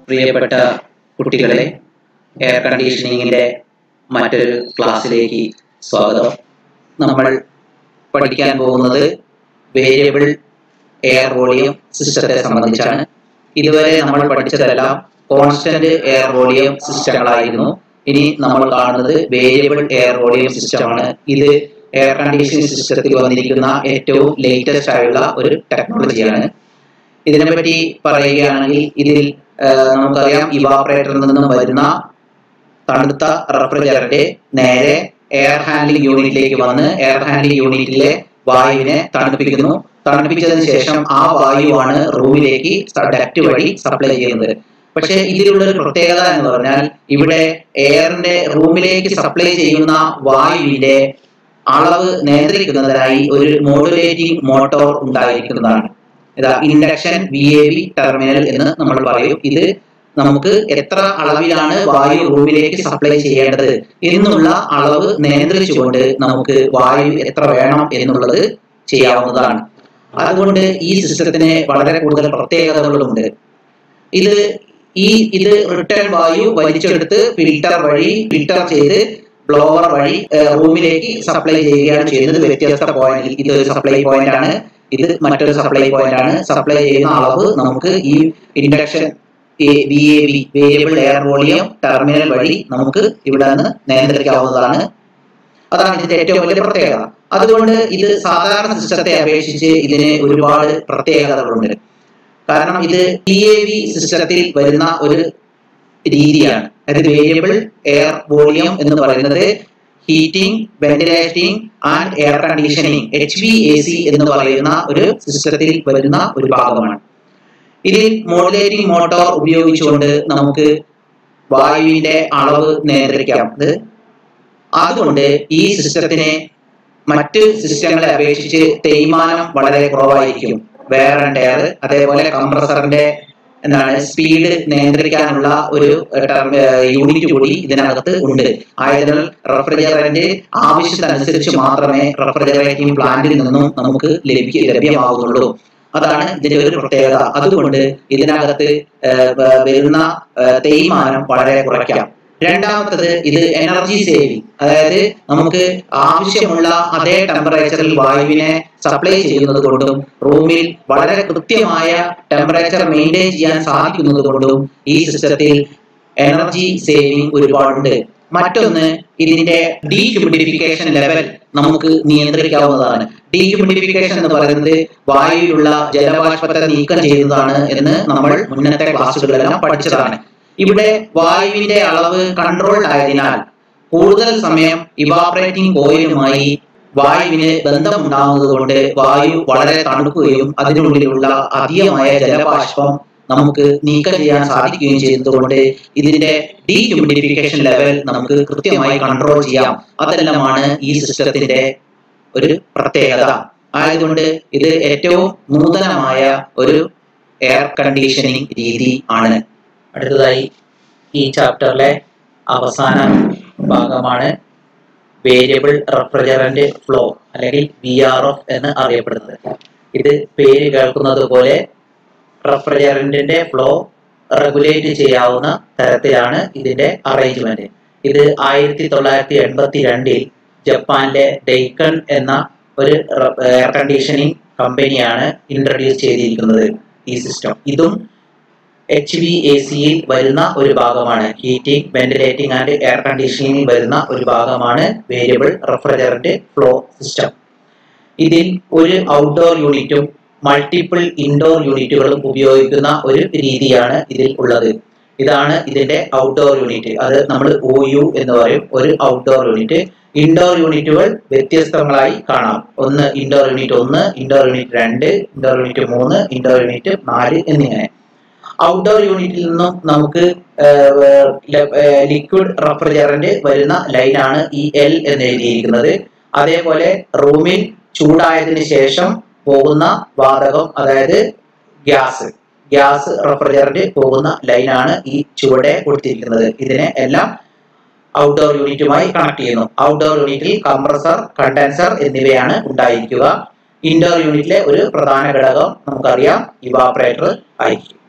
പ്രിയപ്പെട്ട കുട്ടികളെ എയർ കണ്ടീഷനിങ്ങിൻ്റെ മറ്റൊരു ക്ലാസ്സിലേക്ക് സ്വാഗതം നമ്മൾ പഠിക്കാൻ പോകുന്നത് വേരിയബിൾ എയർ വോളിയം സിസ്റ്റത്തെ സംബന്ധിച്ചാണ് ഇതുവരെ നമ്മൾ പഠിച്ചതെല്ലാം കോൺസ്റ്റന്റ് എയർ വോളിയം സിസ്റ്റങ്ങളായിരുന്നു ഇനി നമ്മൾ കാണുന്നത് വേരിയബിൾ എയർ വോളിയം സിസ്റ്റമാണ് ഇത് എയർ കണ്ടീഷനിങ് സിസ്റ്റത്തിൽ വന്നിരിക്കുന്ന ഏറ്റവും ലേറ്റസ്റ്റ് ആയുള്ള ഒരു ടെക്നോളജിയാണ് ഇതിനെപ്പറ്റി പറയുകയാണെങ്കിൽ ഇതിൽ ആ, നമുക്കറിയാം ഇവാപറേറ്ററിൽ നിന്നും വരുന്ന തണുത്ത റെഫ്രിജറന്റ് നേരെ എയർ ഹാൻഡ്ലിംഗ് യൂണിറ്റിലേക്ക് വന്ന് എയർ ഹാൻഡ്ലിംഗ് യൂണിറ്റിലെ വായുവിനെ തണുപ്പിക്കുന്നു തണുപ്പിച്ചതിന് ശേഷം ആ വായുവാണ് റൂമിലേക്ക് ഡക്റ്റ് വഴി സപ്ലൈ ചെയ്യുന്നത് പക്ഷേ ഇതിലുള്ള ഒരു പ്രത്യേകത എന്ന് പറഞ്ഞാൽ ഇവിടെ എയറിന്റെ റൂമിലേക്ക് സപ്ലൈ ചെയ്യുന്ന വായുവിന്റെ അളവ് നിയന്ത്രിക്കുന്നതിനായി ഒരു മോഡുലേറ്റിംഗ് മോട്ടോർ ഉണ്ടായിരിക്കുന്നതാണ് ഇതാ induction V A V terminal എന്ന് നമ്മൾ പറയും ഇത് നമുക്ക് എത്ര അളവിലാണ് വായു റൂമിലേക്ക് സപ്ലൈ ചെയ്യേണ്ടത് എന്നുള്ള അളവ് നിയന്ത്രിച്ചുകൊണ്ട് നമുക്ക് വായു എത്ര വേണം എന്നുള്ളത് ചെയ്യാവുന്നതാണ് അതുകൊണ്ട് ഈ സിസ്റ്റത്തിന് വളരെ കൂടുതൽ പ്രത്യേകതകളുണ്ട് ഇത് ഈ ഇത് റിട്ടേൺ വായു വലിച്ചെടുത്ത് ഫിൽട്ടർ വഴി ഫിൽട്ടർ ചെയ്ത് ബ്ലോവർ വഴി ഏഹ്, റൂമിലേക്ക് സപ്ലൈ ചെയ്യുകയാണ് ചെയ്യുന്നത് വ്യത്യസ്ത പോയിന്റിൽ ഇത് ഒരു സപ്ലൈ പോയിന്റ് ആണ് ഇത് മറ്റൊരു സപ്ലൈ പോയിന്റ് ആണ് സപ്ലൈ ചെയ്യുന്ന അളവ് നമുക്ക് ഈ induction V A B variable air volume terminal വഴി നമുക്ക് ഇവിടെ നിന്ന് നിയന്ത്രിക്കാവുന്നതാണ് അതാണ് ഇതിന്റെ ഏറ്റവും വലിയ പ്രത്യേകത അതുകൊണ്ട് ഇത് സാധാരണ സിസ്റ്റത്തെ അപേക്ഷിച്ച് ഇതിന് ഒരുപാട് പ്രത്യേകതകളുണ്ട് കാരണം ഇത് ടി എ വി സിസ്റ്റത്തിൽ വരുന്ന ഒരു രീതിയാണ് അതായത് വേരിയബിൾ എയർ വോളിയം എന്ന് പറയുന്നത് heating ventilating and air conditioning H V A C എന്ന് പറയുന്ന ഒരു സിസ്റ്റത്തിൽ വരുന്ന ഒരു ഭാഗമാണ് ഇതിൽ മോഡുലേറ്റിംഗ് മോട്ടോർ ഉപയോഗിച്ചുകൊണ്ട് നമുക്ക് വായുവിന്റെ അളവ് നിയന്ത്രിക്കാം ഇത് അതുകൊണ്ട് ഈ സിസ്റ്റത്തിന് മറ്റ് സിസ്റ്റങ്ങളെ അപേക്ഷിച്ച് തേയ്മാനം വളരെ കുറവായിരിക്കും വേർ ആൻഡ് എയർ അതേപോലെ കംപ്രസറിന്റെ എന്താണ് സ്പീഡ് നിയന്ത്രിക്കാനുള്ള ഒരു യൂണിറ്റ് കൂടി ഇതിനകത്ത് ഉണ്ട് ആയതിനാൽ റെഫ്രിജറന്റ് ആവശ്യത്തിനനുസരിച്ച് മാത്രമേ റെഫ്രിജറേറ്റിംഗ് പ്ലാന്റിൽ നിന്നും നമുക്ക് ലഭിക്ക ലഭ്യമാകുന്നുള്ളൂ അതാണ് ഇതിന്റെ ഒരു പ്രത്യേകത അതുകൊണ്ട് ഇതിനകത്ത് ഏഹ്, വ- വരുന്ന ഏഹ്, തേയ്മാനം വളരെ കുറയ്ക്കാം രണ്ടാമത്തത് ഇത് എനർജി സേവിങ് അതായത് നമുക്ക് ആവശ്യമുള്ള അതേ ടെമ്പറേച്ചറിൽ വായുവിനെ സപ്ലൈ ചെയ്യുന്നത് കൊണ്ടും റൂമിൽ വളരെ കൃത്യമായ ടെമ്പറേച്ചർ മെയിൻറ്റെയിൻ ചെയ്യാൻ സാധിക്കുന്നത് കൊണ്ടും ഈ സിസ്റ്റത്തിൽ എനർജി സേവിങ് ഒരുപാടുണ്ട് മറ്റൊന്ന് ഇതിന്റെ ഡീഹ്യൂമിഡിഫിക്കേഷൻ ലെവൽ നമുക്ക് നിയന്ത്രിക്കാവുന്നതാണ് ഡീഹ്യൂമിഡിഫിക്കേഷൻ എന്ന് പറയുന്നത് വായുവിലുള്ള ജലബാഷ്പത്തെ നീക്കം ചെയ്യുന്നതാണ് എന്ന് നമ്മൾ മുന്നത്തെ ക്ലാസ്സുകളിലെല്ലാം പഠിച്ചതാണ് ഇവിടെ വായുവിന്റെ അളവ് കൺട്രോൾഡ് ആയതിനാൽ കൂടുതൽ സമയം ഇവാപറേറ്റിംഗ് കോയിലുമായി വായുവിന് ബന്ധമുണ്ടാകുന്നത് കൊണ്ട് വായു വളരെ തണുക്കുകയും അതിനുള്ളിലുള്ള അധികമായ ജലബാഷ്പം നമുക്ക് നീക്കം ചെയ്യാൻ സാധിക്കുകയും ചെയ്യുന്നതുകൊണ്ട് ഇതിന്റെ ഡീഹ്യൂമിഡിഫിക്കേഷൻ ലെവൽ നമുക്ക് കൃത്യമായി കൺട്രോൾ ചെയ്യാം അതെല്ലാമാണ് ഈ സിസ്റ്റത്തിന്റെ ഒരു പ്രത്യേകത ആയതുകൊണ്ട് ഇത് ഏറ്റവും നൂതനമായ ഒരു എയർ കണ്ടീഷനിങ് രീതി ആണ് അടുത്തതായി ഈ ചാപ്റ്ററിലെ അവസാന ഭാഗമാണ് വേരിയബിൾ റെഫ്രിജറന്റ് ഫ്ലോ അല്ലെങ്കിൽ വി ആർ എഫ് എന്ന് അറിയപ്പെടുന്നത് ഇത് പേര് കേൾക്കുന്നത് പോലെ റെഫ്രിജറന്റിന്റെ ഫ്ലോ റെഗുലേറ്റ് ചെയ്യാവുന്ന തരത്തിലാണ് ഇതിന്റെ അറേഞ്ച്മെന്റ് ഇത് ആയിരത്തി തൊള്ളായിരത്തി എൺപത്തി രണ്ടിൽ ജപ്പാനിലെ ഡെയ്ക്കൺ എന്ന ഒരു എയർ കണ്ടീഷനിങ് കമ്പനിയാണ് ഇൻട്രൊഡ്യൂസ് ചെയ്തിരിക്കുന്നത് ഈ സിസ്റ്റം ഇതും എച്ച് വി എ സിയിൽ വരുന്ന ഒരു ഭാഗമാണ് ഹീറ്റിംഗ് വെന്റിലേറ്റിംഗ് ആൻഡ് എയർ കണ്ടീഷനിങ്ങിൽ വരുന്ന ഒരു ഭാഗമാണ് വേരിയബിൾ റെഫ്രിജറന്റ് ഫ്ലോ സിസ്റ്റം ഇതിൽ ഒരു ഔട്ട്ഡോർ യൂണിറ്റും മൾട്ടിപ്പിൾ ഇൻഡോർ യൂണിറ്റുകളും ഉപയോഗിക്കുന്ന ഒരു രീതിയാണ് ഇതിൽ ഉള്ളത് ഇതാണ് ഇതിന്റെ ഔട്ട്ഡോർ യൂണിറ്റ് അത് നമ്മൾ ഒ യു എന്ന് പറയും ഒരു ഔട്ട്ഡോർ യൂണിറ്റ് ഇൻഡോർ യൂണിറ്റുകൾ വ്യത്യസ്തങ്ങളായി കാണാം ഒന്ന് ഇൻഡോർ യൂണിറ്റ് ഒന്ന് ഇൻഡോർ യൂണിറ്റ് രണ്ട് ഇൻഡോർ യൂണിറ്റ് മൂന്ന് ഇൻഡോർ യൂണിറ്റ് നാല് എന്നിങ്ങനെ ഔട്ട്ഡോർ യൂണിറ്റിൽ നിന്നും നമുക്ക് ലിക്വിഡ് റെഫ്രിജറന്റ് വരുന്ന ലൈനാണ് ഈ എൽ എന്ന് എഴുതിയിരിക്കുന്നത് അതേപോലെ റൂമിൽ ചൂടായതിനു ശേഷം പോകുന്ന വാതകം അതായത് ഗ്യാസ് ഗ്യാസ് റെഫ്രിജറന്റ് പോകുന്ന ലൈനാണ് ഈ ചുവടെ കൊടുത്തിരിക്കുന്നത് ഇതിനെ എല്ലാം ഔട്ട്ഡോർ യൂണിറ്റുമായി കണക്ട് ചെയ്യുന്നു ഔട്ട്ഡോർ യൂണിറ്റിൽ കംപ്രസർ കണ്ടൻസർ എന്നിവയാണ് ഉണ്ടായിരിക്കുക ഇൻഡോർ യൂണിറ്റിലെ ഒരു പ്രധാന ഘടകം നമുക്കറിയാം ഇവാപറേറ്റർ ആയിരിക്കും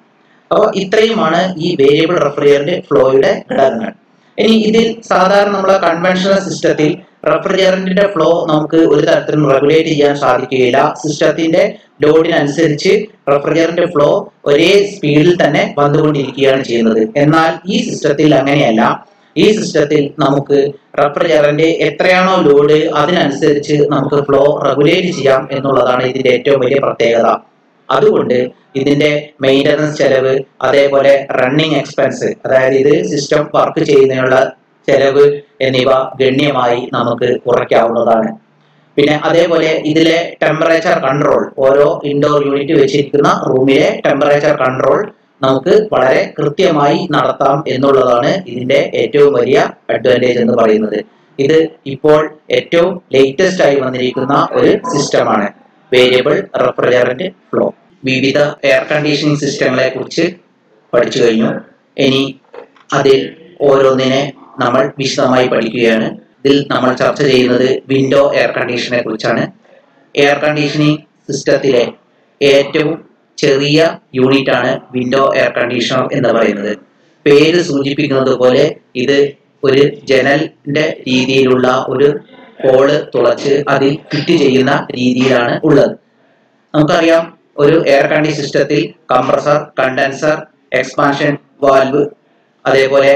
അപ്പോൾ ഇത്രയുമാണ് ഈ വേരിയബിൾ റെഫ്രിജറന്റ് ഫ്ലോയുടെ ഘടകങ്ങൾ ഇനി ഇതിൽ സാധാരണ നമ്മളെ കൺവെൻഷണൽ സിസ്റ്റത്തിൽ റെഫ്രിജറന്റിന്റെ ഫ്ലോ നമുക്ക് ഒരു തരത്തിലും റെഗുലേറ്റ് ചെയ്യാൻ സാധിക്കുകയില്ല സിസ്റ്റത്തിന്റെ ലോഡിനനുസരിച്ച് റെഫ്രിജറന്റ് ഫ്ലോ ഒരേ സ്പീഡിൽ തന്നെ വന്നുകൊണ്ടിരിക്കുകയാണ് ചെയ്യുന്നത് എന്നാൽ ഈ സിസ്റ്റത്തിൽ അങ്ങനെയല്ല ഈ സിസ്റ്റത്തിൽ നമുക്ക് റെഫ്രിജറന്റ് എത്രയാണോ ലോഡ് അതിനനുസരിച്ച് നമുക്ക് ഫ്ലോ റെഗുലേറ്റ് ചെയ്യാം എന്നുള്ളതാണ് ഇതിന്റെ ഏറ്റവും വലിയ പ്രത്യേകത അതുകൊണ്ട് ഇതിന്റെ മെയിൻ്റനൻസ് ചെലവ് അതേപോലെ റണ്ണിങ് എക്സ്പെൻസ് അതായത് ഇത് സിസ്റ്റം വർക്ക് ചെയ്യുന്നതിനുള്ള ചെലവ് എന്നിവ ഗണ്യമായി നമുക്ക് കുറയ്ക്കാവുന്നതാണ് പിന്നെ അതേപോലെ ഇതിലെ ടെമ്പറേച്ചർ കൺട്രോൾ ഓരോ ഇൻഡോർ യൂണിറ്റ് വെച്ചിരിക്കുന്ന റൂമിലെ ടെമ്പറേച്ചർ കൺട്രോൾ നമുക്ക് വളരെ കൃത്യമായി നടത്താം എന്നുള്ളതാണ് ഇതിന്റെ ഏറ്റവും വലിയ അഡ്വാൻറ്റേജ് എന്ന് പറയുന്നത് ഇത് ഇപ്പോൾ ഏറ്റവും ലേറ്റസ്റ്റ് ആയി വന്നിരിക്കുന്ന ഒരു സിസ്റ്റമാണ് വേരിയബിൾ റെഫ്രിജറന്റ് ഫ്ലോ വിവിധ എയർ കണ്ടീഷനിങ് സിസ്റ്റങ്ങളെ കുറിച്ച് പഠിച്ചു കഴിഞ്ഞു ഇനി അതിൽ ഓരോന്നിനെ നമ്മൾ വിശദമായി പഠിക്കുകയാണ് ഇതിൽ നമ്മൾ ചർച്ച ചെയ്യുന്നത് വിൻഡോ എയർ കണ്ടീഷനെ കുറിച്ചാണ് എയർ കണ്ടീഷനിങ് സിസ്റ്റത്തിലെ ഏറ്റവും ചെറിയ യൂണിറ്റ് ആണ് വിൻഡോ എയർ കണ്ടീഷണർ എന്ന് പറയുന്നത് പേര് സൂചിപ്പിക്കുന്നത് പോലെ ഇത് ഒരു ജനലിന്റെ രീതിയിലുള്ള ഒരു ഹോള് തുളച്ച് അതിൽ ഫിറ്റ് ചെയ്യുന്ന രീതിയിലാണ് ഉള്ളത് നമുക്കറിയാം ഒരു എയർ കണ്ടീഷൻ സിസ്റ്റത്തിൽ കംപ്രസർ കണ്ടൻസർ എക്സ്പാൻഷൻ വാൽവ് അതേപോലെ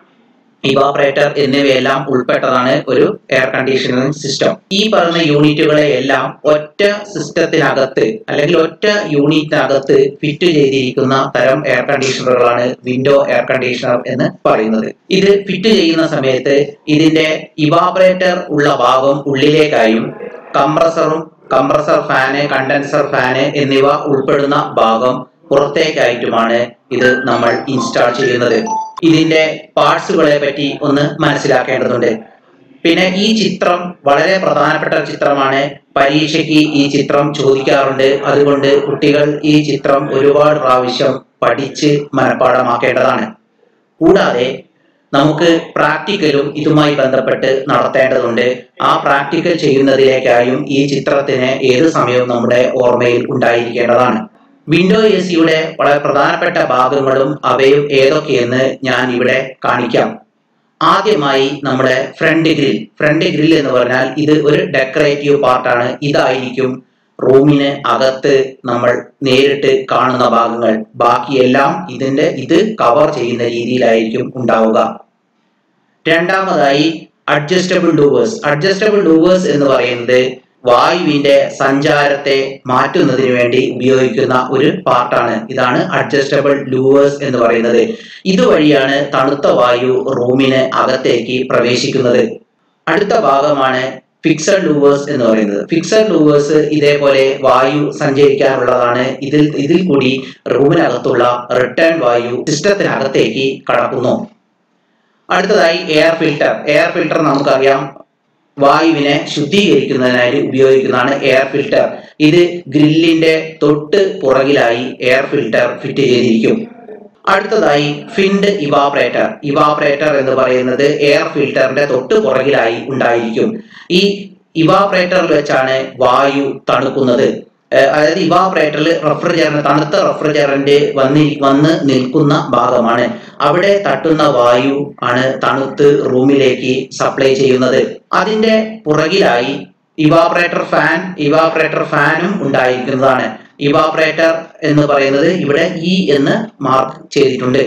ഇവാപറേറ്റർ എന്നിവയെല്ലാം ഉൾപ്പെട്ടതാണ് ഒരു എയർ കണ്ടീഷനിങ് സിസ്റ്റം ഈ പറയുന്ന യൂണിറ്റുകളെ എല്ലാം ഒറ്റ സിസ്റ്റത്തിനകത്ത് അല്ലെങ്കിൽ ഒറ്റ യൂണിറ്റിനകത്ത് ഫിറ്റ് ചെയ്തിരിക്കുന്ന തരം എയർ കണ്ടീഷണറുകളാണ് വിൻഡോ എയർ കണ്ടീഷണർ എന്ന് പറയുന്നത് ഇത് ഫിറ്റ് ചെയ്യുന്ന സമയത്ത് ഇതിന്റെ ഇവാപറേറ്റർ ഉള്ള ഭാഗം ഉള്ളിലേക്കായും കംപ്രസറും കംപ്രസർ ഫാന് കണ്ടൻസർ ഫാന് എന്നിവ ഉൾപ്പെടുന്ന ഭാഗം പുറത്തേക്കായിട്ടുമാണ് ഇത് നമ്മൾ ഇൻസ്റ്റാൾ ചെയ്യുന്നത് ഇതിന്റെ പാർട്സുകളെ പറ്റി ഒന്ന് മനസ്സിലാക്കേണ്ടതുണ്ട് പിന്നെ ഈ ചിത്രം വളരെ പ്രധാനപ്പെട്ട ഒരു ചിത്രമാണ് പരീക്ഷയ്ക്ക് ഈ ചിത്രം ചോദിക്കാറുണ്ട് അതുകൊണ്ട് കുട്ടികൾ ഈ ചിത്രം ഒരുപാട് പ്രാവശ്യം പഠിച്ച് മനഃപ്പാടമാക്കേണ്ടതാണ് കൂടാതെ നമുക്ക് പ്രാക്ടിക്കലും ഇതുമായി ബന്ധപ്പെട്ട് നടത്തേണ്ടതുണ്ട് ആ പ്രാക്ടിക്കൽ ചെയ്യുന്നതിലേക്കായും ഈ ചിത്രത്തിന് ഏത് സമയവും നമ്മുടെ ഓർമ്മയിൽ ഉണ്ടായിരിക്കേണ്ടതാണ് വിൻഡോ എ സിയുടെ വളരെ പ്രധാനപ്പെട്ട ഭാഗങ്ങളും അവയും ഏതൊക്കെയെന്ന് ഞാൻ ഇവിടെ കാണിക്കാം ആദ്യമായി നമ്മുടെ ഫ്രണ്ട് ഗ്രിൽ ഫ്രണ്ട് ഗ്രിൽ എന്ന് പറഞ്ഞാൽ ഇത് ഒരു ഡെക്കറേറ്റീവ് പാർട്ടാണ് ഇതായിരിക്കും റൂമിന് അകത്ത് നമ്മൾ നേരിട്ട് കാണുന്ന ഭാഗങ്ങൾ ബാക്കിയെല്ലാം ഇതിന്റെ ഇത് കവർ ചെയ്യുന്ന രീതിയിലായിരിക്കും ഉണ്ടാവുക രണ്ടാമതായി അഡ്ജസ്റ്റബിൾ ഡൂവേഴ്സ് അഡ്ജസ്റ്റബിൾ ഡൂവേഴ്സ് എന്ന് പറയുന്നത് വായുവിന്റെ സഞ്ചാരത്തെ മാറ്റുന്നതിന് വേണ്ടി ഉപയോഗിക്കുന്ന ഒരു പാർട്ടാണ് ഇതാണ് അഡ്ജസ്റ്റബിൾ ലൂവേഴ്സ് എന്ന് പറയുന്നത് ഇതുവഴിയാണ് തണുത്ത വായു റൂമിന് അകത്തേക്ക് പ്രവേശിക്കുന്നത് അടുത്ത ഭാഗമാണ് ഫിക്സഡ് ലൂവേഴ്സ് എന്ന് പറയുന്നത് ഫിക്സഡ് ലൂവേഴ്സ് ഇതേപോലെ വായു സഞ്ചരിക്കാനുള്ളതാണ് ഇതിൽ ഇതിൽ കൂടി റൂമിനകത്തുള്ള റിട്ടേൺ വായു സിസ്റ്റത്തിനകത്തേക്ക് കടക്കുന്നു അടുത്തതായി എയർ ഫിൽട്ടർ എയർ ഫിൽട്ടർ നമുക്കറിയാം വായുവിനെ ശുദ്ധീകരിക്കുന്നതിനായി ഉപയോഗിക്കുന്നതാണ് എയർ ഫിൽട്ടർ ഇത് ഗ്രില്ലിന്റെ തൊട്ട് പുറകിലായി എയർ ഫിൽട്ടർ ഫിറ്റ് ചെയ്തിരിക്കും അടുത്തതായി ഫിൻഡ് ഇവാപറേറ്റർ ഇവാപറേറ്റർ എന്ന് പറയുന്നത് എയർ ഫിൽട്ടറിന്റെ തൊട്ട് പുറകിലായി ഉണ്ടായിരിക്കും ഈ ഇവാപറേറ്ററിൽ വെച്ചാണ് വായു തണുക്കുന്നത് ഏഹ് അതായത് ഇവാപറേറ്ററിൽ റെഫ്രിജറന്റ് തണുത്ത റെഫ്രിജറന്റ് വന്നി വന്ന് നിൽക്കുന്ന ഭാഗമാണ് അവിടെ തട്ടുന്ന വായു ആണ് തണുത്ത് റൂമിലേക്ക് സപ്ലൈ ചെയ്യുന്നത് അതിന്റെ പുറകിലായി ഇവാപറേറ്റർ ഫാൻ ഇവാപറേറ്റർ ഫാനും ഉണ്ടായിരിക്കുന്നതാണ് ഇവാപറേറ്റർ എന്ന് പറയുന്നത് ഇവിടെ ഇ എന്ന് മാർക്ക് ചെയ്തിട്ടുണ്ട്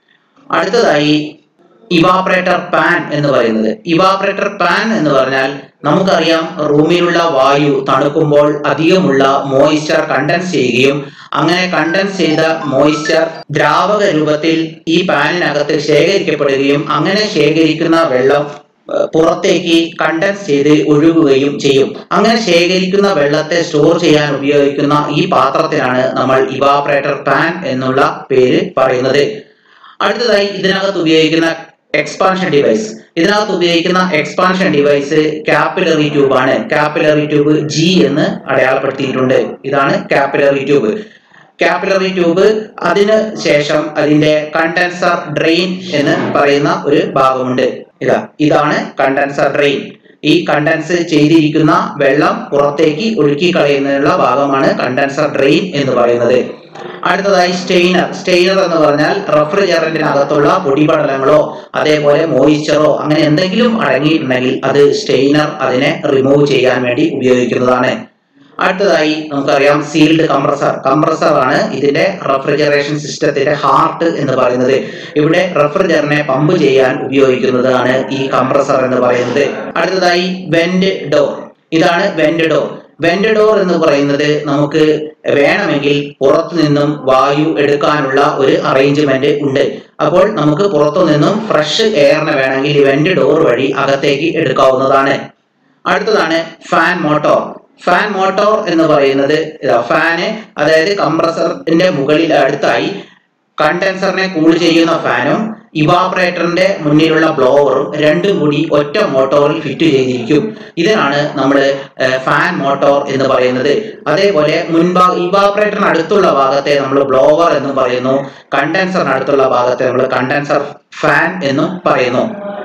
അടുത്തതായി ഇവാപറേറ്റർ പാൻ എന്ന് പറയുന്നത് ഇവാപറേറ്റർ പാൻ എന്ന് പറഞ്ഞാൽ നമുക്കറിയാം റൂമിലുള്ള വായു തണുക്കുമ്പോൾ അധികമുള്ള മോയിസ്ചർ കണ്ടൻസ് ചെയ്യുകയും അങ്ങനെ കണ്ടൻസ് ചെയ്ത മോയിസ്ചർ ദ്രാവക രൂപത്തിൽ ഈ പാനിനകത്ത് ശേഖരിക്കപ്പെടുകയും അങ്ങനെ ശേഖരിക്കുന്ന വെള്ളം ഏഹ്, പുറത്തേക്ക് കണ്ടൻസ് ചെയ്ത് ഒഴുകുകയും ചെയ്യും അങ്ങനെ ശേഖരിക്കുന്ന വെള്ളത്തെ സ്റ്റോർ ചെയ്യാൻ ഉപയോഗിക്കുന്ന ഈ പാത്രത്തിനാണ് നമ്മൾ ഇവാപറേറ്റർ പാൻ എന്നുള്ള പേര് പറയുന്നത് അടുത്തതായി ഇതിനകത്ത് ഉപയോഗിക്കുന്ന എക്സ്പാൻഷൻ ഡിവൈസ് ഇതിനകത്ത് ഉപയോഗിക്കുന്ന എക്സ്പാൻഷൻ ഡിവൈസ് കാപ്പിലറി ട്യൂബ് ആണ് കാപ്പിലറി ട്യൂബ് ജി എന്ന് അടയാളപ്പെടുത്തിയിട്ടുണ്ട് ഇതാണ് കാപ്പിലറി ട്യൂബ് കാപ്പിലറി ട്യൂബ് അതിന് ശേഷം അതിന്റെ കണ്ടൻസർ ഡ്രെയിൻ എന്ന് പറയുന്ന ഒരു ഭാഗമുണ്ട് ഇതാ ഇതാണ് കണ്ടൻസർ ഡ്രെയിൻ ഈ കണ്ടൻസ് ചെയ്തിരിക്കുന്ന വെള്ളം പുറത്തേക്ക് ഒഴുക്കി കളയുന്നതിനുള്ള ഭാഗമാണ് കണ്ടൻസർ ഡ്രെയിൻ എന്ന് പറയുന്നത് അടുത്തതായി സ്റ്റെയിനർ സ്റ്റെയിനർ എന്ന് പറഞ്ഞാൽ റെഫ്രിജറന്റിനകത്തുള്ള പൊടിപടലങ്ങളോ അതേപോലെ മോയിസ്ചറോ അങ്ങനെ എന്തെങ്കിലും അടങ്ങിയിട്ടുണ്ടെങ്കിൽ അത് സ്റ്റെയിനർ അതിനെ റിമൂവ് ചെയ്യാൻ വേണ്ടി ഉപയോഗിക്കുന്നതാണ് അടുത്തതായി നമുക്കറിയാം സീൽഡ് കംപ്രസർ കംപ്രസർ ആണ് ഇതിന്റെ റെഫ്രിജറേഷൻ സിസ്റ്റത്തിന്റെ ഹാർട്ട് എന്ന് പറയുന്നത് ഇവിടെ റെഫ്രിജറിനെ പമ്പ് ചെയ്യാൻ ഉപയോഗിക്കുന്നതാണ് ഈ കംപ്രസർ എന്ന് പറയുന്നത് അടുത്തതായി വെന്റ് ഡോർ ഇതാണ് വെന്റ് ഡോർ വെന്റ് ഡോർ എന്ന് പറയുന്നത് നമുക്ക് വേണമെങ്കിൽ പുറത്തു നിന്നും വായു എടുക്കാനുള്ള ഒരു അറേഞ്ച്മെന്റ് ഉണ്ട് അപ്പോൾ നമുക്ക് പുറത്തു നിന്നും ഫ്രഷ് എയറിനെ വേണമെങ്കിൽ ഈ വെന്റ് ഡോർ വഴി അകത്തേക്ക് എടുക്കാവുന്നതാണ് അടുത്തതാണ് ഫാൻ മോട്ടോർ ഫാൻ മോട്ടോർ എന്ന് പറയുന്നത് ഇതാ ഫാന് അതായത് കംപ്രസറിന്റെ മുകളിൽ അടുത്തായി കണ്ടൻസറിനെ കൂൾ ചെയ്യുന്ന ഫാനും ഇവാപറേറ്ററിന്റെ മുന്നിലുള്ള ബ്ലോവറും രണ്ടും കൂടി ഒറ്റ മോട്ടോറിൽ ഫിറ്റ് ചെയ്തിരിക്കും ഇതിനാണ് നമ്മൾ ഫാൻ മോട്ടോർ എന്ന് പറയുന്നത് അതേപോലെ മുൻഭാഗ ഇവാപറേറ്ററിന് അടുത്തുള്ള ഭാഗത്തെ നമ്മൾ ബ്ലോവർ എന്ന് പറയുന്നു കണ്ടൻസറിന് അടുത്തുള്ള ഭാഗത്തെ നമ്മൾ കണ്ടൻസർ ഫാൻ എന്നും പറയുന്നു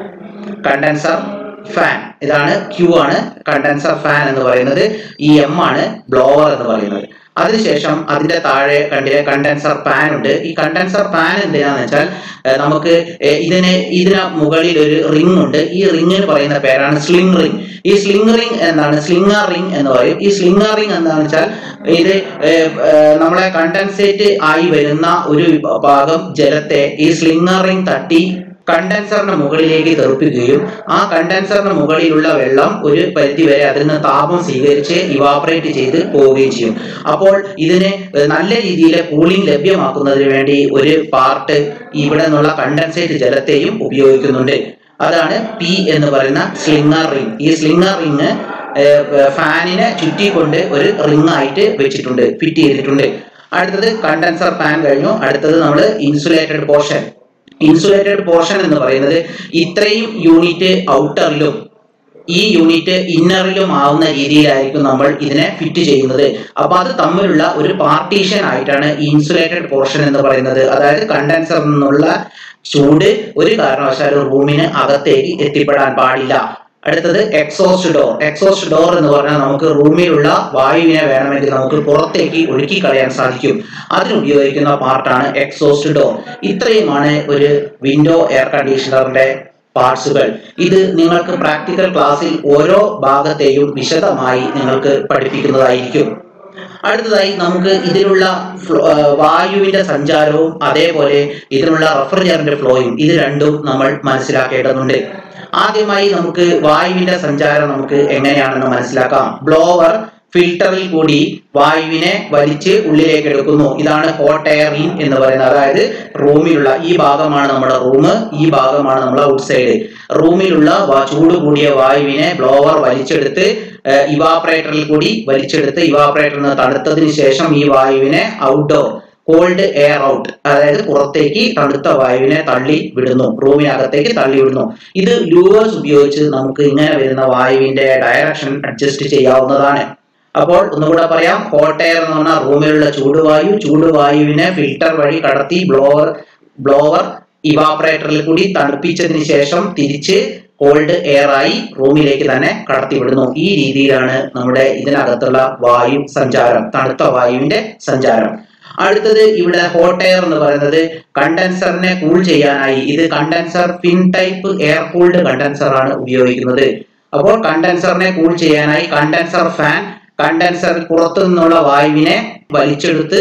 കണ്ടൻസർ ഫാൻ ഇതാണ് ക്യൂ ആണ് കണ്ടൻസർ ഫാൻ എന്ന് പറയുന്നത് ഈ എം ആണ് ബ്ലോവർ എന്ന് പറയുന്നത് അതിനുശേഷം അതിന്റെ താഴെ കണ്ടിലെ കണ്ടൻസർ പാൻ ഉണ്ട് ഈ കണ്ടൻസർ പാൻ എന്തിനാന്ന് വെച്ചാൽ ഏഹ് നമുക്ക് ഏഹ് ഇതിന് ഇതിന് മുകളിൽ ഒരു റിംഗ് ഉണ്ട് ഈ റിംഗിന് പറയുന്ന പേരാണ് സ്ലിംഗ് റിംഗ് ഈ സ്ലിംഗ് റിംഗ് എന്താണ് സ്ലിംഗർ റിംഗ് എന്ന് പറയും ഈ സ്ലിംഗർ റിംഗ് എന്താണെന്ന് വെച്ചാൽ ഇത് ഏഹ് ഏഹ് നമ്മളെ കണ്ടൻസേറ്റ് ആയി വരുന്ന ഒരു ഭാഗം ജലത്തെ ഈ സ്ലിംഗർ റിംഗ് തട്ടി കണ്ടൻസറിന്റെ മുകളിലേക്ക് തെറിപ്പിക്കുകയും ആ കണ്ടൻസറിന്റെ മുകളിലുള്ള വെള്ളം ഒരു പരിധി വരെ അതിൽ നിന്ന് താപം സ്വീകരിച്ച് ഇവാപറേറ്റ് ചെയ്ത് പോവുകയും ചെയ്യും അപ്പോൾ ഇതിന് നല്ല രീതിയിൽ കൂളിംഗ് ലഭ്യമാക്കുന്നതിന് വേണ്ടി ഒരു പാർട്ട് ഇവിടെ നിന്നുള്ള കണ്ടൻസേറ്റ് ജലത്തെയും ഉപയോഗിക്കുന്നുണ്ട് അതാണ് പി എന്ന് പറയുന്ന സ്ലിംഗർ റിംഗ് ഈ സ്ലിംഗർ റിംഗ് ഫാനിനെ ചുറ്റിക്കൊണ്ട് ഒരു റിംഗ് ആയിട്ട് വെച്ചിട്ടുണ്ട് ഫിറ്റ് ചെയ്തിട്ടുണ്ട് അടുത്തത് കണ്ടൻസർ ഫാൻ കഴിഞ്ഞു അടുത്തത് നമ്മൾ ഇൻസുലേറ്റഡ് പോർഷൻ ഇൻസുലേറ്റഡ് പോർഷൻ എന്ന് പറയുന്നത് ഇത്രയും യൂണിറ്റ് ഔട്ടറിലും ഈ യൂണിറ്റ് ഇന്നറിലും ആവുന്ന രീതിയിലായിരിക്കും നമ്മൾ ഇതിനെ ഫിറ്റ് ചെയ്യുന്നത് അപ്പൊ അത് തമ്മിലുള്ള ഒരു പാർട്ടീഷൻ ആയിട്ടാണ് ഈ ഇൻസുലേറ്റഡ് പോർഷൻ എന്ന് പറയുന്നത് അതായത് കണ്ടൻസറിൽ നിന്നുള്ള ചൂട് ഒരു കാരണവശാലും റൂമിന് അകത്തേക്ക് എത്തിപ്പെടാൻ പാടില്ല അടുത്തത് എക്സോസ്റ്റ് ഡോർ എക്സോസ്റ്റ് ഡോർ എന്ന് പറഞ്ഞാൽ നമുക്ക് റൂമിലുള്ള വായുവിനെ വേണമെങ്കിൽ നമുക്ക് പുറത്തേക്ക് ഒഴുക്കി കളയാൻ സാധിക്കും അതിന് ഉപയോഗിക്കുന്ന പാർട്ടാണ് എക്സോസ്റ്റ് ഡോർ ഇത്രയുമാണ് ഒരു വിൻഡോ എയർ കണ്ടീഷണറിന്റെ പാർട്സുകൾ ഇത് നിങ്ങൾക്ക് പ്രാക്ടിക്കൽ ക്ലാസ്സിൽ ഓരോ ഭാഗത്തെയും വിശദമായി നിങ്ങൾക്ക് പഠിപ്പിക്കുന്നതായിരിക്കും അടുത്തതായി നമുക്ക് ഇതിനുള്ള ഫ്ലോ- ആ, വായുവിന്റെ സഞ്ചാരവും അതേപോലെ ഇതിനുള്ള റെഫ്രിജറന്റ് ഫ്ലോയും ഇത് രണ്ടും നമ്മൾ മനസ്സിലാക്കേണ്ടതുണ്ട് ആദ്യമായി നമുക്ക് വായുവിന്റെ സഞ്ചാരം നമുക്ക് എങ്ങനെയാണെന്ന് മനസ്സിലാക്കാം ബ്ലോവർ ഫിൽട്ടറിൽ കൂടി വായുവിനെ വലിച്ച് ഉള്ളിലേക്ക് എടുക്കുന്നു ഇതാണ് ഹോട്ട് എയർ ഇൻ എന്ന് പറയുന്നത് അതായത് റൂമിലുള്ള ഈ ഭാഗമാണ് നമ്മുടെ റൂം ഈ ഭാഗമാണ് നമ്മുടെ ഔട്ട് സൈഡ് റൂമിലുള്ള വാ- ചൂട് കൂടിയ വായുവിനെ ബ്ലോവർ വലിച്ചെടുത്ത് ഇവാപറേറ്ററിൽ കൂടി വലിച്ചെടുത്ത് ഇവാപറേറ്ററിൽ നിന്ന് തണുത്തതിന് ശേഷം ഈ വായുവിനെ ഔട്ട്ഡോർ കോൾഡ് എയർ ഔട്ട് അതായത് പുറത്തേക്ക് തണുത്ത വായുവിനെ തള്ളി വിടുന്നു റൂമിനകത്തേക്ക് തള്ളി വിടുന്നു ഇത് ലൂവേഴ്സ് ഉപയോഗിച്ച് നമുക്ക് ഇങ്ങനെ വരുന്ന വായുവിന്റെ ഡയറക്ഷൻ അഡ്ജസ്റ്റ് ചെയ്യാവുന്നതാണ് അപ്പോൾ ഒന്നുകൂടെ പറയാം ഹോട്ട് എയർ എന്ന് പറഞ്ഞാൽ റൂമിലുള്ള ചൂടുവായു ചൂടുവായുവിനെ ഫിൽട്ടർ വഴി കടത്തി ബ്ലോവർ ബ്ലോവർ ഇവാപറേറ്ററിൽ കൂടി തണുപ്പിച്ചതിന് ശേഷം തിരിച്ച് കോൾഡ് എയർ ആയി റൂമിലേക്ക് തന്നെ കടത്തിവിടുന്നു ഈ രീതിയിലാണ് നമ്മുടെ ഇതിനകത്തുള്ള വായു സഞ്ചാരം തണുത്ത വായുവിന്റെ സഞ്ചാരം അടുത്തത് ഇവിടെ ഹോട്ട് എയർ എന്ന് പറയുന്നത് കണ്ടൻസറിനെ കൂൾ ചെയ്യാനായി ഇത് condenser fin type air cooled condenser ആണ് ഉപയോഗിക്കുന്നത് അപ്പോൾ കണ്ടൻസറിനെ കൂൾ ചെയ്യാനായി കണ്ടൻസർ ഫാൻ കണ്ടൻസർ പുറത്തു നിന്നുള്ള വായുവിനെ വലിച്ചെടുത്ത്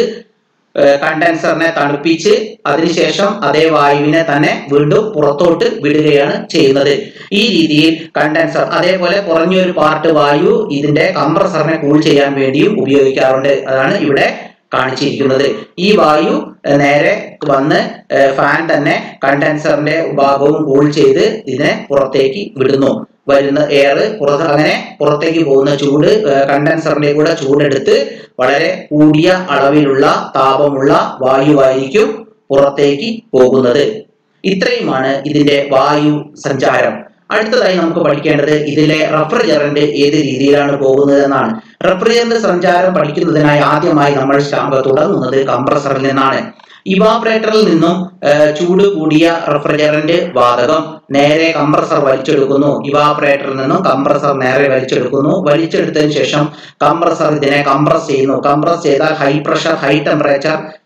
കണ്ടൻസറിനെ തണുപ്പിച്ച് അതിനുശേഷം അതേ വായുവിനെ തന്നെ വീണ്ടും പുറത്തോട്ട് വിടുകയാണ് ചെയ്യുന്നത് ഈ രീതിയിൽ കണ്ടൻസർ അതേപോലെ കുറഞ്ഞൊരു പാർട്ട് വായു ഇതിന്റെ കംപ്രസറിനെ കൂൾ ചെയ്യാൻ വേണ്ടിയും ഉപയോഗിക്കാറുണ്ട് അതാണ് ഇവിടെ കാണിച്ചിരിക്കുന്നത് ഈ വായു ഏഹ്, നേരെ വന്ന് ഫാൻ തന്നെ കണ്ടൻസറിന്റെ ഭാഗവും കൂൾ ചെയ്ത് ഇതിനെ പുറത്തേക്ക് വിടുന്നു വരുന്ന എയർ പുറത്ത് അങ്ങനെ പുറത്തേക്ക് പോകുന്ന ചൂട് ഏഹ്, കണ്ടൻസറിന്റെ കൂടെ ചൂടെടുത്ത് വളരെ കൂടിയ അളവിലുള്ള താപമുള്ള വായുവായിരിക്കും പുറത്തേക്ക് പോകുന്നത് ഇത്രയുമാണ് ഇതിന്റെ വായു സഞ്ചാരം അടുത്തതായി നമുക്ക് പഠിക്കേണ്ടത് ഇതിലെ റെഫ്രിജറന്റ് ഏത് രീതിയിലാണ് പോകുന്നത് എന്നാണ് റെഫ്രിജറന്റ് സഞ്ചാരം പഠിക്കുന്നതിനായി ആദ്യമായി നമ്മൾ സ്റ്റാമ്പ് തുടങ്ങുന്നത് കംപ്രസറിൽ നിന്നാണ് ഇവാപറേറ്ററിൽ നിന്നും ഏഹ്, ചൂട് കൂടിയ റെഫ്രിജറന്റ് വാതകം നേരെ കംപ്രസർ വലിച്ചെടുക്കുന്നു ഇവാപറേറ്ററിൽ നിന്നും കംപ്രസർ നേരെ വലിച്ചെടുക്കുന്നു വലിച്ചെടുത്തതിന് ശേഷം കംപ്രസർ ഇതിനെ കംപ്രസ് ചെയ്യുന്നു കംപ്രസ് ചെയ്താൽ ഹൈ പ്രഷർ ഹൈ ടെമ്പറേച്ചർ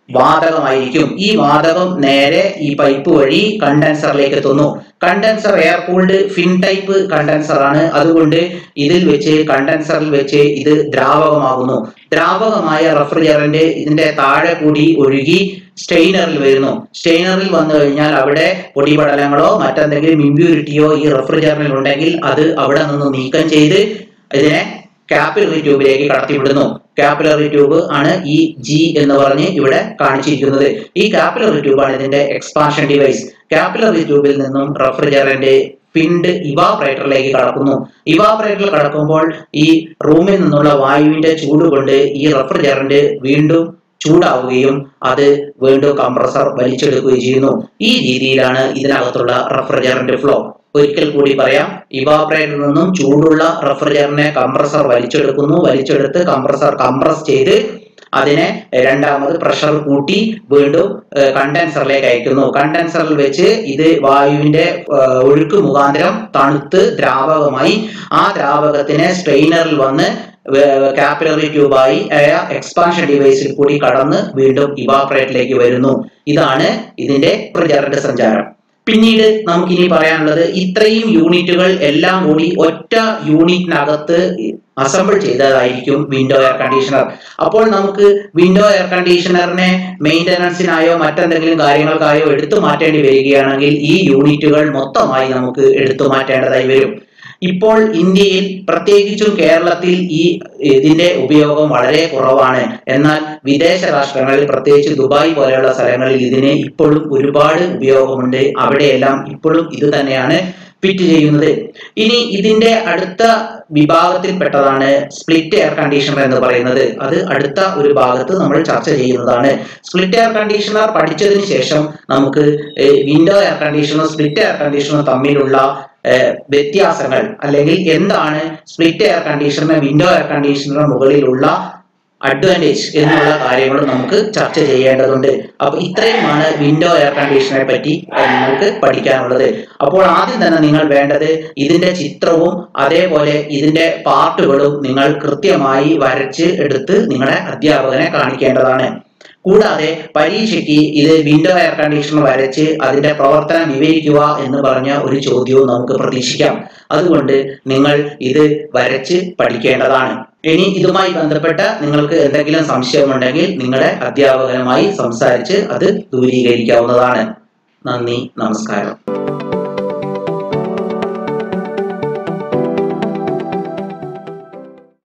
വാതകമായിരിക്കും ഈ വാതകം നേരെ ഈ പൈപ്പ് വഴി കണ്ടൻസറിലേക്ക് എത്തുന്നു condenser air cooled fin type condenser ആണ് അതുകൊണ്ട് ഇതിൽ വെച്ച് കണ്ടൻസറിൽ വെച്ച് ഇത് ദ്രാവകമാകുന്നു ദ്രാവകമായ റെഫ്രിജറന്റ് ഇതിന്റെ താഴെ കൂടി ഒഴുകി സ്റ്റെയിനറിൽ വരുന്നു സ്റ്റെയിനറിൽ വന്നു കഴിഞ്ഞാൽ അവിടെ പൊടിപടലങ്ങളോ മറ്റെന്തെങ്കിലും ഇമ്പ്യൂരിറ്റിയോ ഈ റെഫ്രിജറന്റിൽ ഉണ്ടെങ്കിൽ അത് അവിടെ നിന്ന് നീക്കം ചെയ്ത് ഇതിനെ കാപ്പിലറി ട്യൂബിലേക്ക് കടത്തിവിടുന്നു കാപ്പിലറി ട്യൂബ് ആണ് ഈ ജി എന്ന് പറഞ്ഞ് ഇവിടെ കാണിച്ചിരിക്കുന്നത് ഈ കാപ്പിലറി ട്യൂബാണ് ഇതിന്റെ എക്സ്പാൻഷൻ ഡിവൈസ് കാപ്പിലറി ട്യൂബിൽ നിന്നും റെഫ്രിജറന്റ് പിണ്ട് ഇവാപറേറ്ററിലേക്ക് കടക്കുന്നു ഇവാപറേറ്ററിൽ കടക്കുമ്പോൾ ഈ റൂമിൽ നിന്നുള്ള വായുവിന്റെ ചൂട് കൊണ്ട് ഈ റെഫ്രിജറന്റ് വീണ്ടും ചൂടാവുകയും അത് വീണ്ടും കംപ്രസർ വലിച്ചെടുക്കുകയും ചെയ്യുന്നു ഈ രീതിയിലാണ് ഇതിനകത്തുള്ള റെഫ്രിജറന്റ് ഫ്ലോ ഒരിക്കൽ കൂടി പറയാം ഇവാപറേറ്ററിൽ നിന്നും ചൂടുള്ള റെഫ്രിജറന്റിനെ കംപ്രസർ വലിച്ചെടുക്കുന്നു വലിച്ചെടുത്ത് കംപ്രസർ കംപ്രസ് ചെയ്ത് അതിനെ രണ്ടാമത് പ്രഷർ കൂട്ടി വീണ്ടും കണ്ടൻസറിലേക്ക് അയക്കുന്നു കണ്ടൻസറിൽ വെച്ച് ഇത് വായുവിന്റെ ഏഹ്, ഒഴുക്ക് മുഖാന്തരം തണുത്ത് ദ്രാവകമായി ആ ദ്രാവകത്തിനെ സ്ട്രെയിനറിൽ വന്ന് കാപ്പിലറി ട്യൂബായി എക്സ്പാൻഷൻ ഡിവൈസിൽ കൂടി കടന്ന് വീണ്ടും ഇവാപറേറ്റിലേക്ക് വരുന്നു ഇതാണ് ഇതിന്റെ പ്രചാരണ സഞ്ചാരം പിന്നീട് നമുക്കിനി പറയാനുള്ളത് ഇത്രയും യൂണിറ്റുകൾ എല്ലാം കൂടി ഒറ്റ യൂണിറ്റിനകത്ത് അസംബിൾ ചെയ്തതായിരിക്കും വിൻഡോ എയർ കണ്ടീഷണർ അപ്പോൾ നമുക്ക് വിൻഡോ എയർ കണ്ടീഷണറിനെ മെയിൻ്റനൻസിനായോ മറ്റെന്തെങ്കിലും കാര്യങ്ങൾക്കായോ എടുത്തു മാറ്റേണ്ടി വരികയാണെങ്കിൽ ഈ യൂണിറ്റുകൾ മൊത്തമായി നമുക്ക് എടുത്തു മാറ്റേണ്ടതായി വരും ഇപ്പോൾ ഇന്ത്യയിൽ പ്രത്യേകിച്ചും കേരളത്തിൽ ഈ ഇതിന്റെ ഉപയോഗം വളരെ കുറവാണ് എന്നാൽ വിദേശ രാഷ്ട്രങ്ങളിൽ പ്രത്യേകിച്ച് ദുബായ് പോലെയുള്ള സ്ഥലങ്ങളിൽ ഇതിന് ഇപ്പോഴും ഒരുപാട് ഉപയോഗമുണ്ട് അവിടെയെല്ലാം ഇപ്പോഴും ഇത് തന്നെയാണ് ഫിറ്റ് ചെയ്യുന്നത് ഇനി ഇതിന്റെ അടുത്ത വിഭാഗത്തിൽപ്പെട്ടതാണ് സ്പ്ലിറ്റ് എയർ കണ്ടീഷണർ എന്ന് പറയുന്നത് അത് അടുത്ത ഒരു ഭാഗത്ത് നമ്മൾ ചർച്ച ചെയ്യുന്നതാണ് സ്പ്ലിറ്റ് എയർ കണ്ടീഷണർ പഠിച്ചതിന് ശേഷം നമുക്ക് window air conditioner split air conditioner തമ്മിലുള്ള ഏഹ്, വ്യത്യാസങ്ങൾ അല്ലെങ്കിൽ എന്താണ് split air conditioner window air conditioner മുകളിലുള്ള അഡ്വാൻറ്റേജ് എന്നുള്ള കാര്യങ്ങളും നമുക്ക് ചർച്ച ചെയ്യേണ്ടതുണ്ട് അപ്പൊ ഇത്രയുമാണ് വിൻഡോ എയർ കണ്ടീഷണറെ പറ്റി ഏഹ്, നിങ്ങൾക്ക് പഠിക്കാനുള്ളത് അപ്പോൾ ആദ്യം തന്നെ നിങ്ങൾ വേണ്ടത് ഇതിന്റെ ചിത്രവും അതേപോലെ ഇതിന്റെ പാർട്ടുകളും നിങ്ങൾ കൃത്യമായി വരച്ച് എടുത്ത് നിങ്ങളുടെ അധ്യാപകനെ കാണിക്കേണ്ടതാണ് കൂടാതെ പരീക്ഷയ്ക്ക് ഇത് വിൻഡോ എയർ കണ്ടീഷണർ വരച്ച് അതിന്റെ പ്രവർത്തനം വിവരിക്കുക എന്ന് പറഞ്ഞ ഒരു ചോദ്യവും നമുക്ക് പ്രതീക്ഷിക്കാം അതുകൊണ്ട് നിങ്ങൾ ഇത് വരച്ച് പഠിക്കേണ്ടതാണ് ഇനി ഇതുമായി ബന്ധപ്പെട്ട നിങ്ങൾക്ക് എന്തെങ്കിലും സംശയമുണ്ടെങ്കിൽ നിങ്ങളുടെ അധ്യാപകനുമായി സംസാരിച്ച് അത് ദൂരീകരിക്കാവുന്നതാണ് നന്ദി നമസ്കാരം